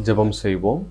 ஜெபம் செய்வோம்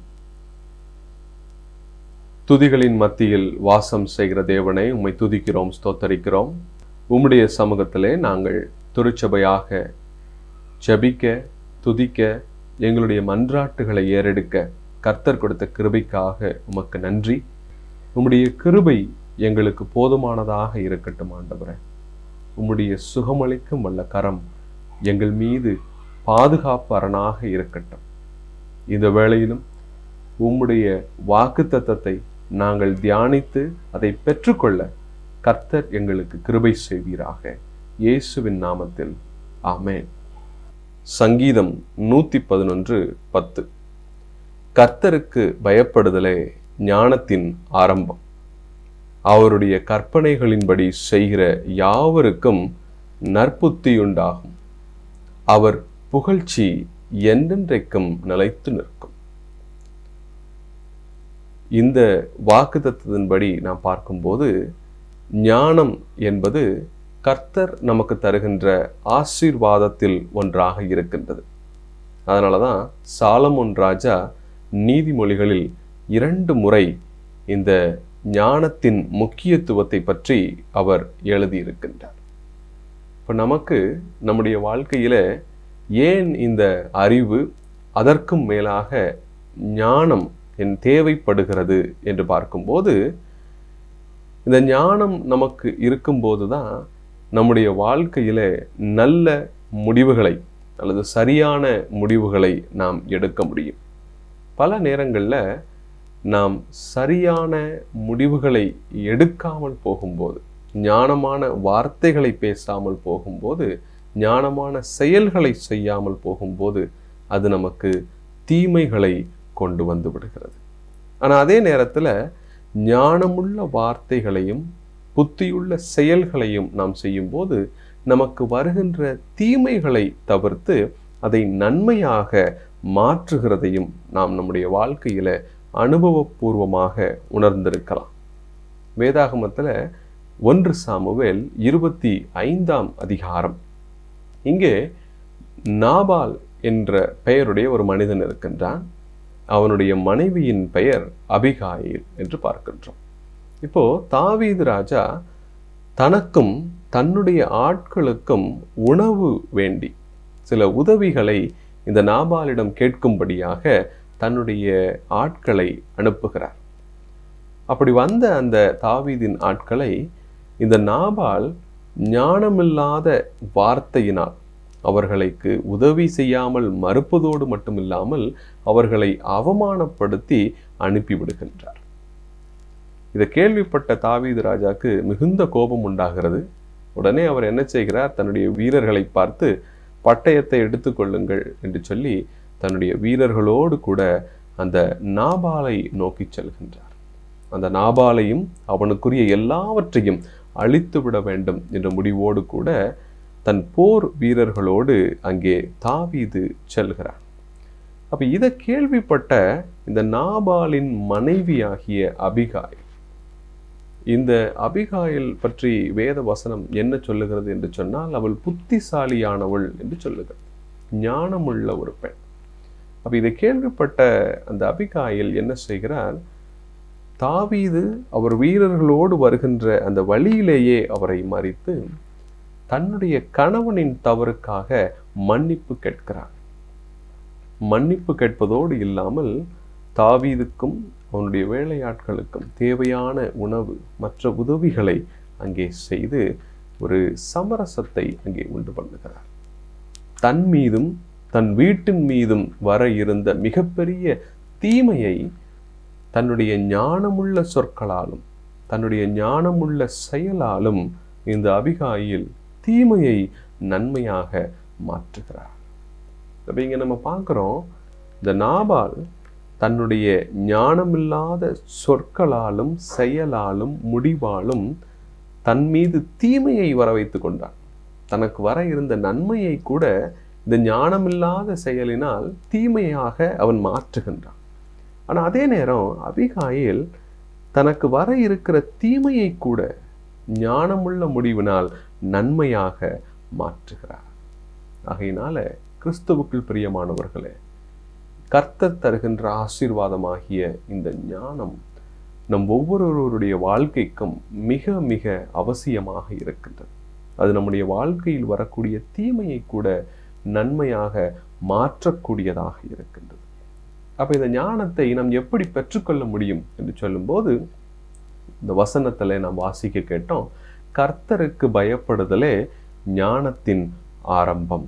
துதிகளின் மத்தியில் வாசம் செய்கிற தேவனை உம்மை துதிக்கிறோம் ஸ்தோத்தரிக்கிறோம் உம்முடைய சமூகத்திலே நாங்கள் திருச்சபையாக ஜெபிக்க துதிக்க எங்களுடைய மன்றாட்டுகளை ஏறெடுக்க கர்த்தர் கொடுத்த கிருபைக்காக உமக்கு நன்றி உம்முடைய கிருபை எங்களுக்கு போதுமானதாக இருக்கட்டும் ஆண்டவரே உம்முடைய சுகமளிக்கும் வல்ல கரம் எங்கள் மீது பாதுகாப்பு அரணாக இருக்கட்டும் இந்த வேளையிலும் உம்முடைய வாக்கு தத்தத்தை நாங்கள் தியானித்து அதை பெற்றுக்கொள்ள கர்த்தர் எங்களுக்கு கிருபை செய்வீராக இயேசுவின் நாமத்தில் ஆமென் சங்கீதம் நூத்தி பதினொன்று பத்து கர்த்தருக்கு பயப்படுதலே ஞானத்தின் ஆரம்பம் அவருடைய கற்பனைகளின்படி செய்கிற யாவருக்கும் நற்புத்தியுண்டாகும் அவர் புகழ்ச்சி என்றென்றைக்கும் நிலைத்து நிற்கும் இந்த வாக்குத்தத்தின்படி நாம் பார்க்கும்போது ஞானம் என்பது கர்த்தர் நமக்கு தருகின்ற ஆசீர்வாதத்தில் ஒன்றாக இருக்கின்றது அதனால தான் சாலமோன் ராஜா நீதிமொழிகளில் இரண்டு முறை இந்த ஞானத்தின் முக்கியத்துவத்தை பற்றி அவர் எழுதியிருக்கின்றார் இப்போ நமக்கு நம்முடைய வாழ்க்கையில ஏன் இந்த அறிவு அதற்கும் மேலாக ஞானம் என் தேவைப்படுகிறது என்று பார்க்கும்போது இந்த ஞானம் நமக்கு இருக்கும்போது தான் நம்முடைய வாழ்க்கையில நல்ல முடிவுகளை அல்லது சரியான முடிவுகளை நாம் எடுக்க முடியும் பல நேரங்களில் நாம் சரியான முடிவுகளை எடுக்காமல் போகும்போது ஞானமான வார்த்தைகளை பேசாமல் போகும்போது ஞானமான செயல்களை செய்யாமல் போகும்போது அது நமக்கு தீமைகளை கொண்டு வந்து விடுகிறது ஆனால் அதே நேரத்தில் ஞானமுள்ள வார்த்தைகளையும் புத்தியுள்ள செயல்களையும் நாம் செய்யும்போது நமக்கு வருகின்ற தீமைகளை தவிர்த்து அதை நன்மையாக மாற்றுகிறதையும் நாம் நம்முடைய வாழ்க்கையில அனுபவபூர்வமாக உணர்ந்திருக்கலாம் வேதாகமத்தில் ஒன்று சாமுவேல் இருபத்தி ஐந்தாம் அதிகாரம் இங்கே நாபால் என்ற பெயருடைய ஒரு மனிதன் இருக்கின்றான் அவனுடைய மனைவியின் பெயர் அபிகாயில் என்று பார்க்கின்றோம் இப்போ தாவீது ராஜா தனக்கும் தன்னுடைய ஆட்களுக்கும் உணவு வேண்டி சில உதவிகளை இந்த நாபாலிடம் கேட்கும்படியாக தன்னுடைய ஆட்களை அனுப்புகிறார் அப்படி வந்த அந்த தாவீதின் ஆட்களை இந்த நாபால் ஞானமில்லாத வார்த்தையினால் அவர்களுக்கு உதவி செய்யாமல் மறுப்பதோடு மட்டுமில்லாமல் அவர்களை அவமானப்படுத்தி அனுப்பிவிடுகின்றார் இதை கேள்விப்பட்ட தாவீது ராஜாக்கு மிகுந்த கோபம் உண்டாகிறது உடனே அவர் என்ன செய்கிறார் தன்னுடைய வீரர்களை பார்த்து பட்டயத்தை எடுத்துக்கொள்ளுங்கள் என்று சொல்லி தன்னுடைய வீரர்களோடு கூட அந்த நாபாலை நோக்கி செல்கின்றார் அந்த நாபாலையும் அவனுக்குரிய எல்லாவற்றையும் அழித்து விட வேண்டும் என்ற முடிவோடு கூட தன் போர் வீரர்களோடு அங்கே தாவீது செல்கிறார் அப்ப இதை கேள்விப்பட்ட இந்த நாபாலின் மனைவியாகிய அபிகாய் இந்த அபிகாயில் பற்றி வேத வசனம் என்ன சொல்லுகிறது என்று சொன்னால் அவள் புத்திசாலியானவள் என்று சொல்லுகிறது ஞானமுள்ள ஒரு பெண் அப்ப இதை கேள்விப்பட்ட அந்த அபிகாயில் என்ன செய்கிறார் தாவீது அவர் வீரர்களோடு வருகின்ற அந்த வழியிலேயே அவரை மறித்து தன்னுடைய கணவனின் தவறுக்காக மன்னிப்பு கேட்கிறார் மன்னிப்பு கேட்பதோடு இல்லாமல் தாவீதுக்கும் அவனுடைய வேலையாட்களுக்கும் தேவையான உணவு மற்ற உதவிகளை அங்கே செய்து ஒரு சமரசத்தை அங்கே உண்டு பண்ணுகிறார் தன் மீதும் தன் வீட்டின் மீதும் வர இருந்த மிகப்பெரிய தீமையை தன்னுடைய ஞானமுள்ள சொற்களாலும் தன்னுடைய ஞானமுள்ள செயலாலும் இந்த அபிகாயில் தீமையை நன்மையாக மாற்றுகிறார் அப்ப இங்க நம்ம பார்க்கிறோம் இந்த நாபால் தன்னுடைய ஞானமில்லாத சொற்களாலும் செயலாலும் முடிவாலும் தன் மீது தீமையை வர வைத்து கொண்டான் தனக்கு வர இருந்த நன்மையை கூட இந்த ஞானமில்லாத செயலினால் தீமையாக அவன் மாற்றுகின்றான் ஆனா அதே நேரம் அபிகாயில் தனக்கு வர இருக்கிற தீமையை கூட ஞானமுள்ள முடிவினால் நன்மையாக மாற்றுகிறார் ஆகையினால கிறிஸ்துவுக்குள் பிரியமானவர்களே கர்த்தர் தருகின்ற ஆசீர்வாதமாகிய இந்த ஞானம் நம் ஒவ்வொருவருடைய வாழ்க்கைக்கும் மிக மிக அவசியமாக இருக்கின்றது அது நம்முடைய வாழ்க்கையில் வரக்கூடிய தீமையை கூட நன்மையாக மாற்றக்கூடியதாக இருக்கின்றது அப்ப இந்த ஞானத்தை நாம் எப்படி பெற்றுக்கொள்ள முடியும் என்று சொல்லும்போது இந்த வசனத்துல நாம் வாசிக்க கேட்டோம் கர்த்தருக்கு பயப்படுதலே ஞானத்தின் ஆரம்பம்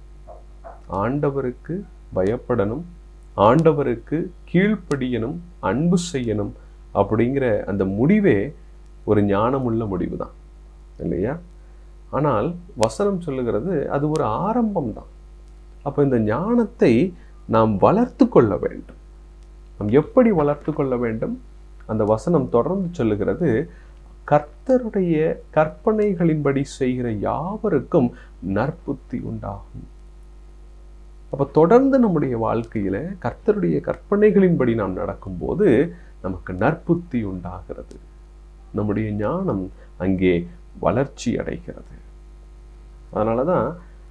ஆண்டவருக்கு பயப்படணும் ஆண்டவருக்கு கீழ்ப்படியணும் அன்பு செய்யணும் அப்படிங்கிற அந்த முடிவே ஒரு ஞானமுள்ள முடிவு தான் இல்லையா ஆனால் வசனம் சொல்லுகிறது அது ஒரு ஆரம்பம் தான் அப்போ இந்த ஞானத்தை நாம் வளர்த்து கொள்ள வேண்டும் நாம் எப்படி வளர்த்து கொள்ள வேண்டும் அந்த வசனம் தொடர்ந்து சொல்லுகிறது கர்த்தருடைய கற்பனைகளின்படி செய்கிற யாவருக்கும் நற்புத்தி உண்டாகும் அப்ப தொடர்ந்து நம்முடைய வாழ்க்கையில கர்த்தருடைய கற்பனைகளின்படி நாம் நடக்கும்போது நமக்கு நற்புத்தி உண்டாகிறது நம்முடைய ஞானம் அங்கே வளர்ச்சி அடைகிறது அதனாலதான்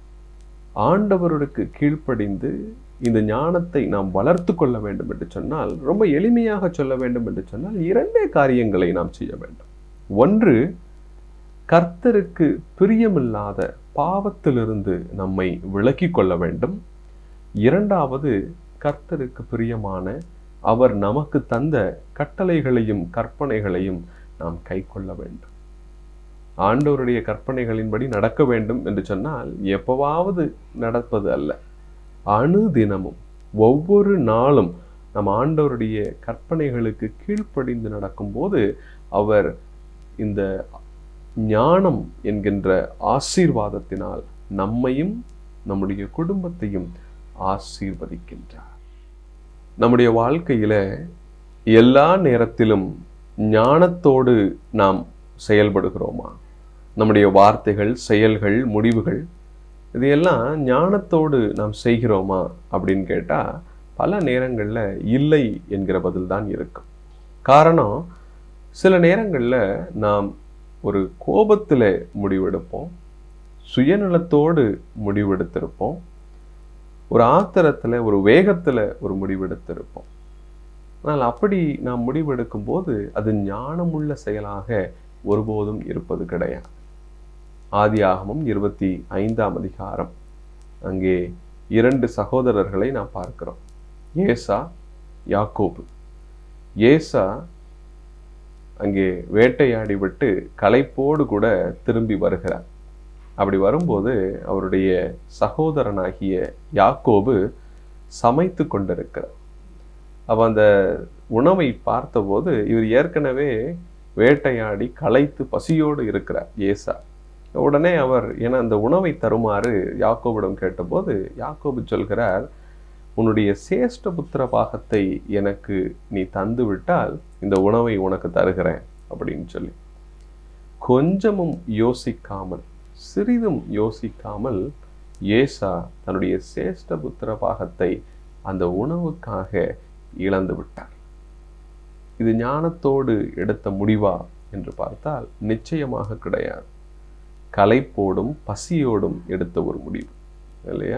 ஆண்டவருக்கு கீழ்ப்படிந்து இந்த ஞானத்தை நாம் வளர்த்து கொள்ள வேண்டும் என்று சொன்னால் ரொம்ப எளிமையாக சொல்ல வேண்டும் என்று சொன்னால் இரண்டே காரியங்களை நாம் செய்ய வேண்டும் ஒன்று கர்த்தருக்கு பிரியமில்லாத பாவத்திலிருந்து நம்மை விலக்கிக் கொள்ள வேண்டும் இரண்டாவது கர்த்தருக்கு பிரியமான அவர் நமக்கு தந்த கட்டளைகளையும் கற்பனைகளையும் நாம் கை கொள்ள வேண்டும் ஆண்டவருடைய கற்பனைகளின்படி நடக்க வேண்டும் என்று சொன்னால் எப்பவாவது நடப்பது அல்ல அணு தினமும் ஒவ்வொரு நாளும் நம் ஆண்டவருடைய கற்பனைகளுக்கு கீழ்ப்படிந்து நடக்கும்போது அவர் இந்த ஞானம் என்கின்ற ஆசீர்வாதத்தினால் நம்மையும் நம்முடைய குடும்பத்தையும் ஆசீர்வதிக்கின்றார் நம்முடைய வாழ்க்கையில எல்லா நேரத்திலும் ஞானத்தோடு நாம் செயல்படுகிறோமா நம்முடைய வார்த்தைகள் செயல்கள் முடிவுகள் இதையெல்லாம் ஞானத்தோடு நாம் செய்கிறோமா அப்படின்னு கேட்டா பல நேரங்கள்ல இல்லை என்கிற பதில் தான் இருக்கும் காரணம் சில நேரங்கள்ல நாம் ஒரு கோபத்துல முடிவெடுப்போம் சுயநலத்தோடு முடிவெடுத்திருப்போம் ஒரு ஆத்திரத்துல ஒரு வேகத்துல ஒரு முடிவெடுத்திருப்போம் ஆனால் அப்படி நாம் முடிவெடுக்கும் போது அது ஞானமுள்ள செயலாக ஒருபோதும் இருப்பது கிடையாது ஆதியாகமம் இருபத்தி ஐந்தாம் அதிகாரம் அங்கே இரண்டு சகோதரர்களை நாம் பார்க்கிறோம் ஏசா யாக்கோபு ஏசா அங்கே வேட்டையாடி விட்டு களைப்போடு கூட திரும்பி வருகிறார் அப்படி வரும்போது அவருடைய சகோதரனாகிய யாக்கோபு சமைத்து கொண்டிருக்கிறார் அப்ப அந்த உணவை பார்த்தபோது இவர் ஏற்கனவே வேட்டையாடி களைத்து பசியோடு இருக்கிறார் ஏசா உடனே அவர் என அந்த உணவை தருமாறு யாக்கோபிடம் கேட்டபோது யாக்கோபு சொல்கிறார் உன்னுடைய சேஷ்ட புத்திர பாகத்தை எனக்கு நீ தந்து விட்டால் இந்த உணவை உனக்கு தருகிறேன் அப்படின்னு சொல்லி கொஞ்சமும் யோசிக்காமல் சிறிதும் யோசிக்காமல் ஏசா தன்னுடைய சேஷ்ட புத்திர பாகத்தை அந்த உணவுக்காக இழந்து விட்டார் இது ஞானத்தோடு எடுத்த முடிவா என்று பார்த்தால் நிச்சயமாக கிடையாது களைப்போடும் பசியோடும் எடுத்த ஒரு முடிவு இல்லையா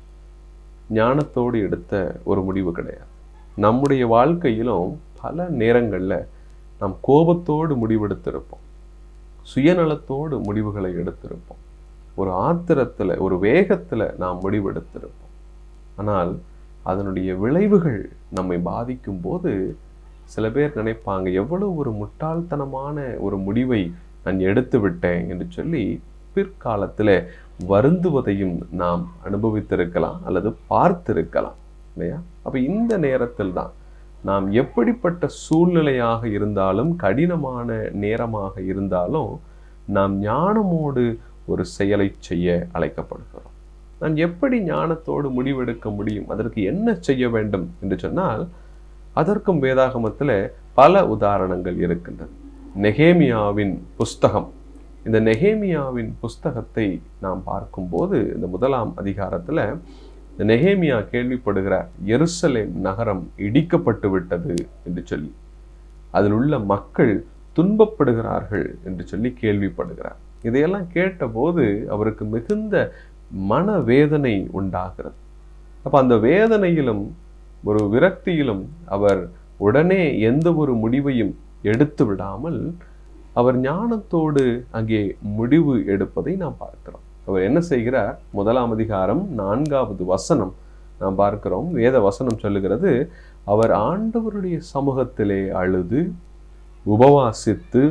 ஞானத்தோடு எடுத்த ஒரு முடிவு கிடையாது நம்முடைய வாழ்க்கையிலும் பல நேரங்கள்ல நாம் கோபத்தோடு முடிவெடுத்திருப்போம் சுயநலத்தோடு முடிவுகளை எடுத்திருப்போம் ஒரு ஆத்திரத்துல ஒரு வேகத்துல நாம் முடிவெடுத்திருப்போம் ஆனால் அதனுடைய விளைவுகள் நம்மை பாதிக்கும் போது சில பேர் நினைப்பாங்க எவ்வளவு ஒரு முட்டாள்தனமான ஒரு முடிவை நான் எடுத்து விட்டேன் என்று சொல்லி பிற்காலத்தில் வருந்துவதையும் நாம் அனுபவித்திருக்கலாம் அல்லது பார்த்திருக்கலாம் இல்லையா அப்ப இந்த நேரத்தில் தான் நாம் எப்படிப்பட்ட சூழ்நிலையாக இருந்தாலும் கடினமான நேரமாக இருந்தாலும் நாம் ஞானமோடு ஒரு செயலை செய்ய அழைக்கப்படுகிறோம் நான் எப்படி ஞானத்தோடு முடிவெடுக்க முடியும் அதற்கு என்ன செய்ய வேண்டும் என்று சொன்னால் அதற்கும் வேதாகமத்தில் பல உதாரணங்கள் இருக்கின்றது நெகேமியாவின் புஸ்தகம் இந்த நெகேமியாவின் புஸ்தகத்தை நாம் பார்க்கும்போது இந்த முதலாம் அதிகாரத்துல இந்த நெகேமியா கேள்விப்படுகிறார் எருசலேம் நகரம் இடிக்கப்பட்டு விட்டது என்று சொல்லி அதில் உள்ள மக்கள் துன்பப்படுகிறார்கள் என்று சொல்லி கேள்விப்படுகிறார் இதையெல்லாம் கேட்டபோது அவருக்கு மிகுந்த மனவேதனை உண்டாகிறது அப்ப அந்த வேதனையிலும் ஒரு விரக்தியிலும் அவர் உடனே எந்த ஒரு முடிவையும் எடுத்து விடாமல் அவர் ஞானத்தோடு அங்கே முடிவு எடுப்பதை நாம் பார்க்கிறோம் அவர் என்ன செய்கிறார் முதலாம் அதிகாரம் நான்காவது வசனம் நாம் பார்க்கிறோம் வேத வசனம் சொல்லுகிறது அவர் ஆண்டவருடைய சமூகத்திலே அழுது உபவாசித்து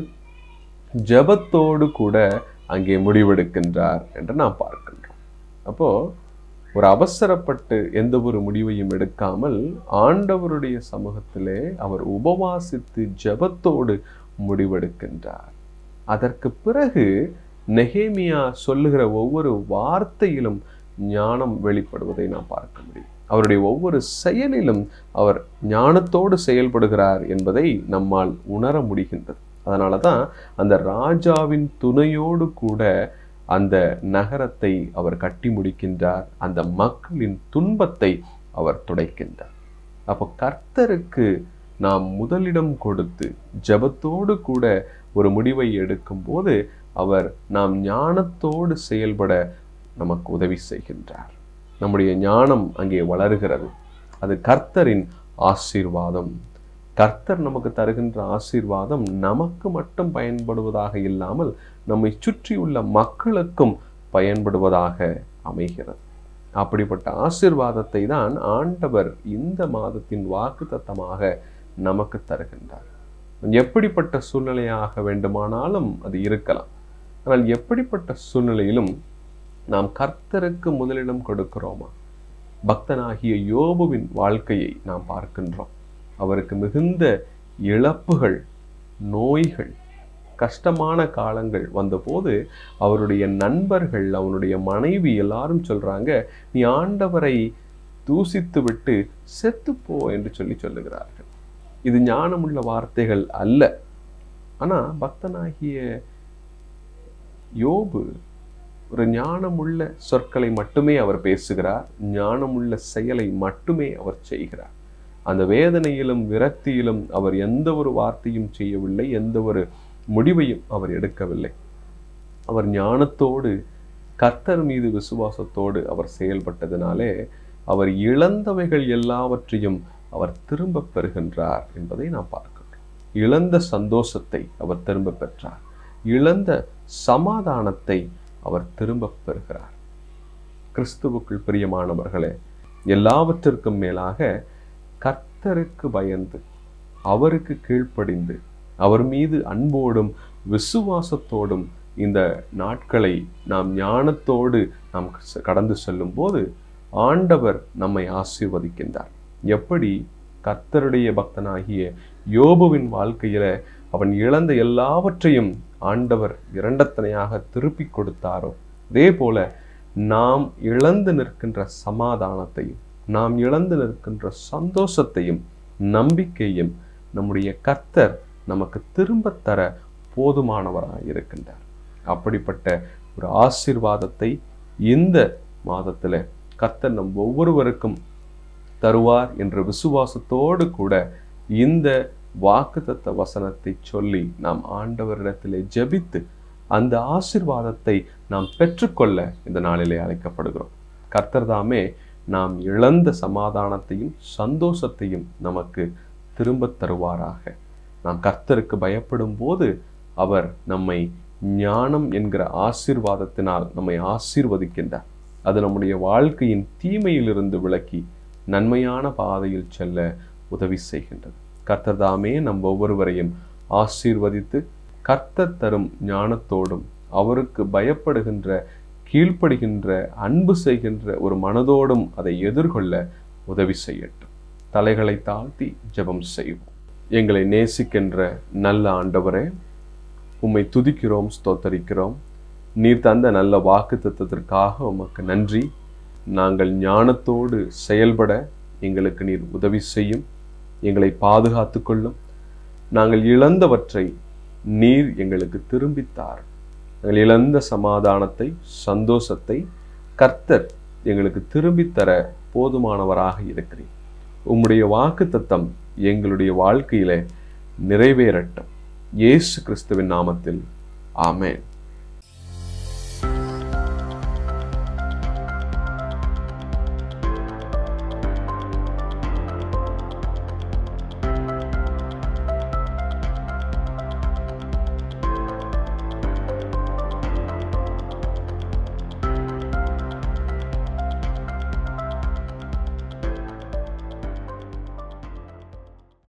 ஜெபத்தோடு கூட அங்கே முடிவெடுக்கின்றார் என்று நாம் பார்க்கின்றோம் அப்போ ஒரு அவசரப்பட்டு எந்த ஒரு முடிவையும் எடுக்காமல் ஆண்டவருடைய சமூகத்திலே அவர் உபவாசித்து ஜெபத்தோடு முடிவெடுக்கின்றார் அதற்கு பிறகு நெகேமியா சொல்லுகிற ஒவ்வொரு வார்த்தையிலும் ஞானம் வெளிப்படுவதை நாம் பார்க்க முடியும் அவருடைய ஒவ்வொரு செயலிலும் அவர் ஞானத்தோடு செயல்படுகிறார் என்பதை நம்மால் உணர முடிகின்றது அதனால தான் அந்த ராஜாவின் துணையோடு கூட அந்த நகரத்தை அவர் கட்டி முடிக்கின்றார் அந்த மக்களின் துன்பத்தை அவர் துடைக்கின்றார் அப்போ கர்த்தருக்கு நாம் முதலிடம் கொடுத்து ஜெபத்தோடு கூட ஒரு முடிவை எடுக்கும்போது அவர் நாம் ஞானத்தோடு செயல்பட நமக்கு உதவி செய்கின்றார் நம்முடைய ஞானம் அங்கே வளருகிறது அது கர்த்தரின் ஆசீர்வாதம் கர்த்தர் நமக்கு தருகின்ற ஆசீர்வாதம் நமக்கு மட்டும் பயன்படுவதாக இல்லாமல் நம்மை சுற்றியுள்ள மக்களுக்கும் பயன்படுவதாக அமைகிறது அப்படிப்பட்ட ஆசீர்வாதத்தை தான் ஆண்டவர் இந்த மாதத்தின் வாக்குத்தத்தமாக நமக்கு தருகின்றார் எப்படிப்பட்ட சூழ்நிலையாக வேண்டுமானாலும் அது இருக்கலாம் ஆனால் எப்படிப்பட்ட சூழ்நிலையிலும் நாம் கர்த்தருக்கு முதலிடம் கொடுக்கிறோமா பக்தனாகிய யோபுவின் வாழ்க்கையை நாம் பார்க்கின்றோம் அவருக்கு மிகுந்த இழப்புகள் நோய்கள் கஷ்டமான காலங்கள் வந்தபோது அவருடைய நண்பர்கள் அவனுடைய மனைவி எல்லாரும் சொல்றாங்க நீ ஆண்டவரை தூசித்து விட்டு செத்துப்போ என்று சொல்லி சொல்லுகிறார்கள் இது ஞானமுள்ள வார்த்தைகள் அல்ல ஆனா பக்தனாகிய யோபு ஒரு ஞானமுள்ள சொற்களை மட்டுமே அவர் பேசுகிறார் ஞானமுள்ள செயலை மட்டுமே அவர் செய்கிறார் அந்த வேதனையிலும் விரக்தியிலும் அவர் எந்த ஒரு வார்த்தையும் செய்யவில்லை எந்த ஒரு முடிவையும் அவர் எடுக்கவில்லை அவர் ஞானத்தோடு கர்த்தர் மீது விசுவாசத்தோடு அவர் செயல்பட்டதினாலே அவர் இழந்தவைகள் எல்லாவற்றையும் அவர் திரும்ப பெறுகின்றார் என்பதை நாம் பார்க்கின்றோம் இழந்த சந்தோஷத்தை அவர் திரும்ப பெற்றார் இழந்த சமாதானத்தை அவர் திரும்ப பெறுகிறார் கிறிஸ்துவுக்குள் பிரியமானவர்களே எல்லாவற்றிற்கும் மேலாக கர்த்தருக்கு பயந்து அவருக்கு கீழ்ப்படிந்து அவர் மீது அன்போடும் விசுவாசத்தோடும் இந்த நாட்களை நாம் ஞானத்தோடு நாம் கடந்து செல்லும் போது ஆண்டவர் நம்மை ஆசீர்வதிக்கின்றார் எப்படி கர்த்தருடைய பக்தனாகிய யோபுவின் வாழ்க்கையில அவன் இழந்த எல்லாவற்றையும் ஆண்டவர் இரண்டத்தனையாக திருப்பி கொடுத்தாரோ அதே போல நாம் இழந்து நிற்கின்ற சமாதானத்தையும் நாம் இழந்து நிற்கின்ற சந்தோஷத்தையும் நம்பிக்கையும் நம்முடைய கர்த்தர் நமக்கு திரும்ப தர போதுமானவராக இருக்கின்றார் அப்படிப்பட்ட ஒரு ஆசீர்வாதத்தை இந்த மாதத்துல கர்த்தர் நம் ஒவ்வொருவருக்கும் தருவார் என்ற விசுவாசத்தோடு கூட இந்த வாக்குத்தத்த வசனத்தை சொல்லி நாம் ஆண்டவரிடத்திலே ஜெபித்து அந்த ஆசிர்வாதத்தை நாம் பெற்றுக்கொள்ள இந்த நாளிலே அழைக்கப்படுகிறோம் கர்த்தர் தாமே நாம் இழந்த சமாதானத்தையும் சந்தோஷத்தையும் நமக்கு திரும்ப தருவாராக நாம் கர்த்தருக்கு பயப்படும் போது அவர் நம்மை ஞானம் என்கிற ஆசீர்வாதத்தினால் நம்மை ஆசீர்வதிக்கின்றார் அது நம்முடைய வாழ்க்கையின் தீமையிலிருந்து விலக்கி நன்மையான பாதையில் செல்ல உதவி செய்கின்றது கர்த்தர் தாமே நம் ஒவ்வொருவரையும் ஆசீர்வதித்து கர்த்தர் தரும் ஞானத்தோடும் அவருக்கு பயப்படுகின்ற கீழ்ப்படுகின்ற அன்பு செய்கின்ற ஒரு மனதோடும் அதை எதிர்கொள்ள உதவி செய்யட்டும் தலைகளை தாழ்த்தி ஜெபம் செய்வோம் எங்களை நேசிக்கின்ற நல்ல ஆண்டவரே உம்மை துதிக்கிறோம் ஸ்தோத்தரிக்கிறோம் நீர் தந்த நல்ல வாக்கு தத்துவத்திற்காக உமக்கு நன்றி நாங்கள் ஞானத்தோடு செயல்பட எங்களுக்கு நீர் உதவி செய்யும் எங்களை பாதுகாத்து கொள்ளும் நாங்கள் இழந்தவற்றை நீர் எங்களுக்கு திரும்பித்தார் நாங்கள் இழந்த சமாதானத்தை சந்தோஷத்தை கர்த்தர் எங்களுக்கு திரும்பித் தர போதுமானவராக இருக்கிறேன் உம்முடைய வாக்கு தத்தம் எங்களுடைய வாழ்க்கையில நிறைவேறட்டும் இயேசு கிறிஸ்துவின் நாமத்தில் ஆமென்